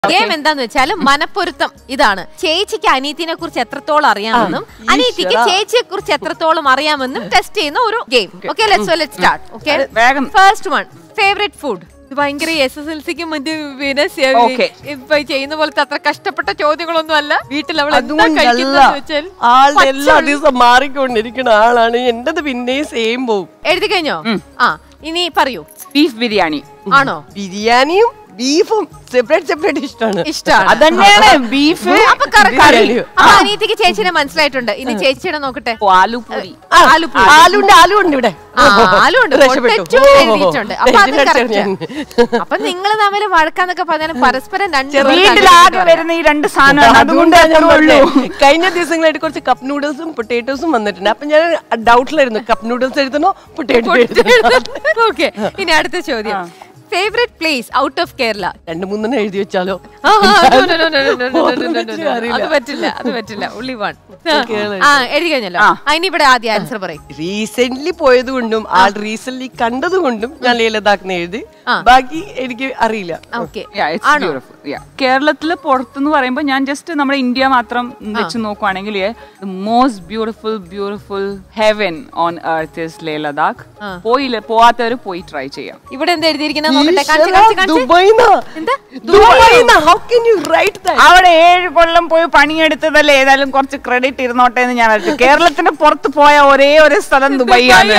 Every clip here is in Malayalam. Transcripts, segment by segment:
ഗെയിം എന്താന്ന് വെച്ചാൽ മനപ്പൊരുത്തം ഇതാണ് ചേച്ചിക്ക് അനീതിനെ കുറിച്ച് എത്രത്തോളം അറിയാമെന്നും അനീതിക്ക് ചേച്ചിയെ കുറിച്ച് എത്രത്തോളം അറിയാമെന്നും ടെസ്റ്റ് ചെയ്യുന്ന ഒരു game okay let's let start okay വേഗം ഫസ്റ്റ് വൺ ഫേവറേറ്റ് ഫുഡ് ഇത് ഭയങ്കര എസ് എസ് എൽ സിക്കും മറ്റു പിന്നെ സെ- Okay. ഇപ്പൊ ചെയ്യുന്ന പോലത്തെ അത്ര കഷ്ടപ്പെട്ട ചോദ്യങ്ങളൊന്നും അല്ല വീട്ടിൽ അവൾ എന്താ അതുകൊണ്ടല്ല കഴിക്കുന്നതെന്ന് വെച്ചാൽ ആളുടെ എല്ലാ പച്ചവെള്ളം. ദിവസം മാറിക്കൊണ്ടിരിക്കുന്ന ആളാണ് എന്റത് പിന്നെയും സെയിം പോവും എഴുതി കഴിഞ്ഞോ ആ ഇനി പറയൂ ബീഫ് ബിരിയാണി ആണോ ബിരിയാണിയും ബീഫും സെപ്പറേറ്റ് സെപ്പറേറ്റ് ഇഷ്ടമാണ് ഇഷ്ടമാണ് അതന്നെയാണ് ബീഫ് അപ്പൊ correct. ബിരിയാണിയോ? അപ്പൊ അനീതിക്ക് ചേച്ചിനെ മനസ്സിലായിട്ടുണ്ട് ഇനി ചേച്ചിയുടെ നോക്കട്ടെ ആലുപൂരി ആ, ആലുപൂരി. ആലുണ്ട് ആലുണ്ട് ഇവിടെ ആ, ആലുണ്ട് രക്ഷപ്പെട്ടു. പൊട്ടറ്റോ എഴുതിയിട്ടുണ്ട് അപ്പൊ അത് രക്ഷപ്പെട്ടു correct. ഞാൻ. അപ്പൊ നിങ്ങൾ തമ്മിൽ വഴക്കാന്നൊക്കെ പറഞ്ഞാൽ പരസ്പരം രണ്ട് പേർക്ക് വീട്ടിലാകെ അങ്ങോട്ടും വരുന്ന ഈ രണ്ട് സാധനമാണ് അതുകൊണ്ട് അതുകൊണ്ടാണ് ഞാൻ അത്രേ ഉള്ളൂ പറഞ്ഞത്. കഴിഞ്ഞ ദിവസങ്ങളായിട്ട് കുറച്ച് കപ്പ് നൂഡിൽസും പൊട്ടേറ്റോസും വന്നിട്ടുണ്ട് അപ്പൊ ഞാൻ ഡൗട്ടിലായിരുന്നു കപ്പ് നൂഡിൽസ് എഴുതണോ പൊട്ടേറ്റോ എഴുതണോ ഓക്കെ ഇനി അടുത്ത ചോദ്യം favourite place out of Kerala രണ്ടു മൂന്നെണ്ണം എഴുതി വെച്ചാലോ ആ, ആ, no, no, no, no, no, no, no, no, no, no, no, no. അറിയില്ല. അത് പറ്റില്ല അത് പറ്റില്ല ഉള്ളി വൺ കേരള ആ എഴുതി കഴിഞ്ഞല്ലോ അതിന് ഇവിടെ ആദ്യം ആൻസർ പറയും റീസെന്റ് പോയത് കൊണ്ടും ആൾ റീസെന്റ് കണ്ടത് കൊണ്ടും ഞാൻ ലീലതാക്കുന്ന എഴുതി ബാക്കി എനിക്ക് അറിയില്ല okay Yeah, it's beautiful. Yeah. കേരളത്തില് പുറത്തുനിന്ന് പറയുമ്പോൾ ഞാൻ ജസ്റ്റ് നമ്മുടെ ഇന്ത്യ മാത്രം വെച്ച് നോക്കുവാണെങ്കിൽ most beautiful beautiful heaven on earth is Leh Ladakh പോയില്ല പോവാത്തവര് പോയി ട്രൈ ചെയ്യാം ഇവിടെ എന്താ എഴുതിയിരിക്കുന്നത് നോക്കട്ടെ കാണിച്ച് കാണിച്ച് കാണിച്ച് ദുബൈന എന്താ ദുബൈന how can you write that അവിടെ ഏഴ് കൊല്ലം പോയി പണിയെടുത്തതല്ലേ ഏതായാലും കുറച്ച് ക്രെഡിറ്റ് ഇരുന്നോട്ടെ എന്ന് ഞാൻ അറിയിച്ചു കേരളത്തിന് പുറത്ത് പോയ ഒരേ ഒരു സ്ഥലം ദുബൈയാണ്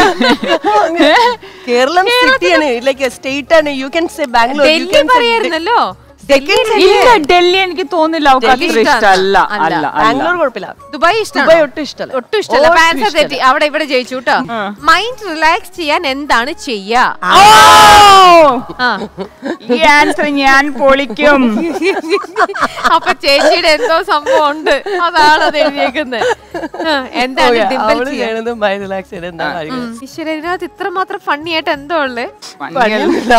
കേരളം സിറ്റിയാണ് ലൈക്ക് സ്റ്റേറ്റ് ആണ് you can say Bangalore you Delhi can പറയായിരുന്നല്ലോ ഇല്ല ഡൽഹി എനിക്ക് തോന്നില്ല അവർക്ക് ഡൽഹി അത്ര ഇഷ്ടമല്ല ഇഷ്ടമല്ല. അല്ല ബാംഗ്ലൂർ അല്ല കുഴപ്പമില്ല ദുബായ് ഇഷ്ടമാണ് ദുബായ് ഒട്ടും ഇഷ്ടമല്ല ഒട്ടും ഇഷ്ടമല്ല ഒട്ടും ആൻസർ ഇഷ്ടമല്ല. തെറ്റി അവിടെ ഇവിടെ ജയിച്ചു കേട്ടോ മൈൻഡ് റിലാക്സ് ചെയ്യാൻ എന്താണ് ചെയ്യാ ആ. ഈ ആൻസർ ഞാൻ പൊളിക്കും അപ്പൊ ചേച്ചിയുടെ എന്തോ സംഭവം ഉണ്ട് അതാണ് അത് എഴുതിയേക്കുന്നത് ആ, എന്താണ് ഓക്കേ, ഡിംപിൾ അവള് ചെയ്യാൻ ചെയ്യണത് മൈ റിലാക്സ് ചെയ്യണത് എന്താ കാര്യം ഈശ്വര ഇതിനകത്ത് ഇത്ര മാത്രം ഫണ്ണി ആയിട്ട് എന്തോ ഉള്ളേ പണിയൊന്നുമില്ല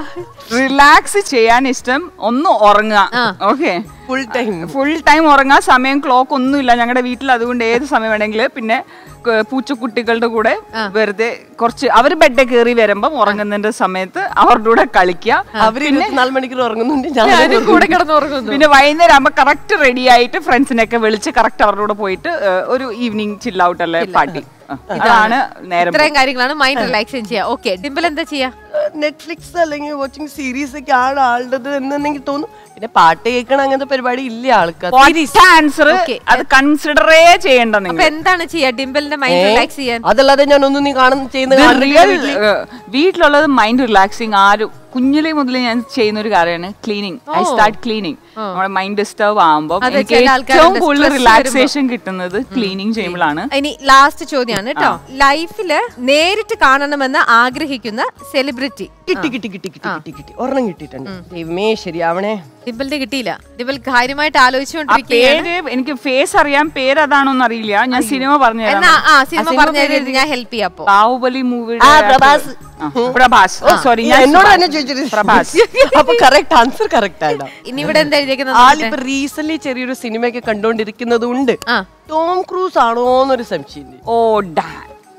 റിലാക്സ് ചെയ്യാൻ ഇഷ്ടം ഒന്ന് ഉറങ്ങുക okay full time full time ഉറങ്ങാൻ സമയം ക്ലോക്ക് ഒന്നുമില്ല ഞങ്ങളുടെ വീട്ടിൽ അതുകൊണ്ട് ഏത് സമയം വേണമെങ്കിലും പിന്നെ ക- പൂച്ചക്കുട്ടികളുടെ കൂടെ വെറുതെ കുറച്ച് അവർ ബെഡ് കയറി വരുമ്പം ഉറങ്ങുന്നതിന്റെ സമയത്ത് അവരുടെ കൂടെ കളിക്കുക അവര് ഇരുപത്തിനാല് മണിക്കൂർ ഉറങ്ങുന്നുണ്ട് ഞാൻ ഞാനും കൂടെ കിടന്നുറങ്ങുന്നു പിന്നെ വൈകുന്നേരം ആകുമ്പോൾ കറക്റ്റ് റെഡി ആയിട്ട് ഫ്രണ്ട്സിനെയൊക്കെ വിളിച്ച് കറക്റ്റ് അവരുടെ കൂടെ പോയിട്ട് ഏഹ്, ഒരു ഈവനിങ് ചില്ല ഔട്ട് അല്ലേ പാർട്ടി അതാണ് നേരം ഇത്രയും കാര്യങ്ങളാണ് മൈൻഡ് റിലാക്സ് ചെയ്യാൻ ഓക്കെ ഡിംപിൾ എന്താ ചെയ്യാ നെറ്റ്ഫ്ലിക്സ് അല്ലെങ്കിൽ വാച്ചിങ് സീരീസ് ഒക്കെ ആണ് ആളുടേത് എന്ന് എനിക്ക് തോന്നുന്നു പിന്നെ പാട്ട് കേൾക്കണ അങ്ങനത്തെ പരിപാടി ഇല്ല ആൾക്കാർ ആൻസർ Okay. അത് കൺസിഡറേ ചെയ്യണ്ട അപ്പൊ നിങ്ങൾ എന്താണ് ചെയ്യാ ഡിംപിളിന്റെ മൈൻഡ് റിലാക്സ് ചെയ്യാൻ അതല്ലാതെ ഞാൻ ഒന്നും നീ കാണുന്ന ചെയ്യുന്ന റിയൽ വീട്ടിലുള്ളത് മൈൻഡ് റിലാക്സിങ് ആരും കുഞ്ഞിലെ മുതൽ ഞാൻ ചെയ്യുന്ന ഒരു കാര്യമാണ് ക്ലീനിങ് ഐ സ്റ്റാർട്ട് ക്ലീനിങ് നമ്മുടെ മൈൻഡ് ഡിസ്റ്റർബ് ആകുമ്പോൾ അതെ, എനിക്ക് ചില ഏറ്റവും ആൾക്കാരുടെ കൂടുതൽ stress റിലാക്സേഷൻ കിട്ടുന്നത് ക്ലീനിങ് ചെയ്യുമ്പോഴാണ് ഇനി ലാസ്റ്റ് ചോദ്യമാണ് കേട്ടോ ലൈഫില് നേരിട്ട് കാണണമെന്ന് ആഗ്രഹിക്കുന്ന സെലിബ്രിറ്റി കിട്ടി കിട്ടി കിട്ടി കിട്ടി കിട്ടി കിട്ടി ഒരെണ്ണം കിട്ടിയിട്ടുണ്ട് ദൈവമേ ശരിയാവണേ ഡിംപിളിന്റെ കിട്ടിയില്ല ഡിംപിൾ കാര്യമായിട്ട് ആ ആലോചിച്ചുകൊണ്ടിരിക്കുകയാണ് പേര് എനിക്ക് ഫേസ് അറിയാം പേര് അതാണോന്ന് അറിയില്ല ഞാൻ സിനിമ പറഞ്ഞു എന്നാ തരാം ആ സിനിമ പറഞ്ഞു ഞാൻ ഹെൽപ്പ് ചെയ്യാം അപ്പൊ ബാഹുബലി ആ, മൂവിയുടെ പ്രഭാസ്. പ്രഭാസ് ഓ സോറി ഞാൻ എന്നോട് സുഭാഷ്. തന്നെ ചോദിച്ചത് പ്രഭാസ് അപ്പൊ കറക്റ്റ് ആൻസർ കറക്റ്റ് ആണ് ഇനി ഇവിടെ എന്താ എഴുതിയേക്കുന്നത് ആളിപ്പോ റീസെന്റ് ചെറിയൊരു സിനിമയൊക്കെ കണ്ടോണ്ടിരിക്കുന്നതുകൊണ്ട് ആ. ടോം ക്രൂസ് ആണോന്നൊരു സംശയം ഓ ഡാ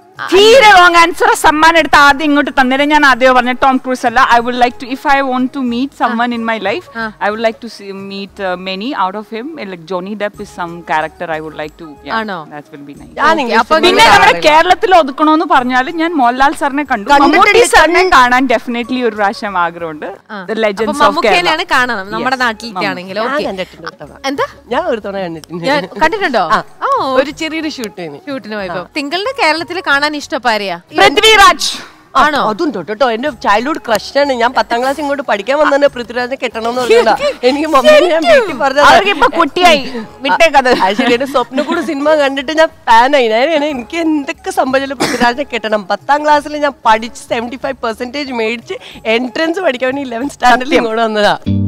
തീരെ റോങ് ആൻസർ സമ്മാനം എടുത്ത് ആദ്യം ഇങ്ങോട്ട് തന്നേരം ഞാൻ ആദ്യം പറഞ്ഞ ടോം ക്രൂസ് അല്ല I would like to if I want to meet someone in my life I would like to meet many out of him like Johnny Depp is some character I would like to ആണോ? ദാറ്റ് വിൽ ബി നൈസ് ഞാൻ Okay, ഇംഗ്ലീഷ് അപ്പൊ സിനിമ പിന്നെ നമ്മുടെ കാണാറില്ല. കേരളത്തിൽ ഒതുക്കണോന്ന് പറഞ്ഞാൽ ഞാൻ മോഹൻലാൽ സാറിനെ കണ്ടു മമ്മൂട്ടി സാറിനെ കാണാൻ ഡെഫിനറ്റ്ലി ഒരു പ്രാവശ്യം ആഗ്രഹമുണ്ട് ദ അപ്പൊ ലെജൻസ് ഓഫ് മമ്മൂക്കേനെയാണ് കേരള കാണണം നമ്മുടെ നാട്ടിലത്തെ ആണെങ്കിൽ ഞാൻ ഓക്കെ കണ്ടിട്ടുണ്ട് ഒരു തവണ. എന്താ ഞാൻ ഒരു തവണ കണ്ടിട്ടുണ്ട് ഞാൻ കണ്ടിട്ടുണ്ടോ ഓ ഒരു ചെറിയൊരു ഷൂട്ടിന് ഷൂട്ടിന് പോയപ്പോ തിങ്കളുടെ കേരളത്തിൽ കാണാൻ ഇഷ്ടപ്പാരയാ പൃഥ്വിരാജ് ആണോ അതും തൊട്ടോ എന്റെ ചൈൽഡ്ഹുഡ് ക്രഷാണ് ഞാൻ പത്താം ക്ലാസ് ഇങ്ങോട്ട് പഠിക്കാൻ വന്നെ പൃഥ്വിരാജിനെ കെട്ടണം എന്ന് പറഞ്ഞതാ എനിക്ക് മമ്മി ഞാൻ വീട്ടിൽ അവർക്ക് ഇപ്പൊ കുട്ടിയായി വിട്ടേക്കത് ശരി എന്റെ സ്വപ്നം കൂടെ സിനിമ കണ്ടിട്ട് ഞാൻ ഫാനായി ഞാൻ എനിക്ക് എന്തൊക്കെ സംഭവിച്ചാലും പൃഥ്വിരാജിനെ കെട്ടണം പത്താം ക്ലാസ്സിൽ ഞാൻ പഠിച്ച് സെവന്റി ഫൈവ് പെർസെന്റേജ് മേടിച്ച് എൻട്രൻസ് പഠിക്കാൻ വേണ്ടി ഇലവൻ സ്റ്റാൻഡേർഡിൽ ഇങ്ങോട്ട് വന്നതാ